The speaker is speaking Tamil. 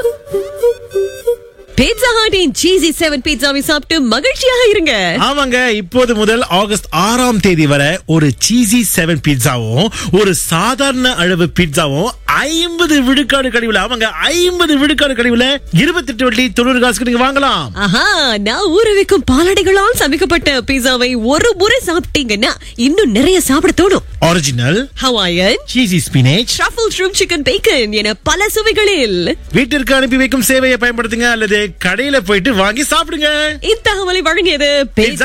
பீட்சா ஹாட்டின் சீசி செவன் பீட்சாவை சாப்பிட்டு மகிழ்ச்சியாக இருங்க ஆமாங்க இப்போது முதல் ஆகஸ்ட் ஆறாம் தேதி வரை ஒரு சீசி செவன் பீட்சாவும் ஒரு சாதாரண அளவு பீட்சாவும் ஐம்பது விழுக்காடு கழிவுல ஆமாங்க ஐம்பது விழுக்காடு கழிவுல இருபத்தெட்டு வட்டி தொண்ணூறு காசுக்கு நீங்க வாங்கலாம் ஆஹா நான் ஊற வைக்கும் பாலடைகளால் சமைக்கப்பட்ட பீட்சாவை ஒரு முறை சாப்பிட்டீங்கன்னா இன்னும் நிறைய சாப்பிட தோணும் original Hawaiian cheesy spinach truffle shroom chicken bacon என பல சுவைகளில் வீட்டிற்கு அனுப்பி வைக்கும் சேவையை பயன்படுத்துங்க அல்லது கடையில போயிட்டு வாங்கி சாப்பிடுங்க இத்தகவலை வழங்கியது Pizza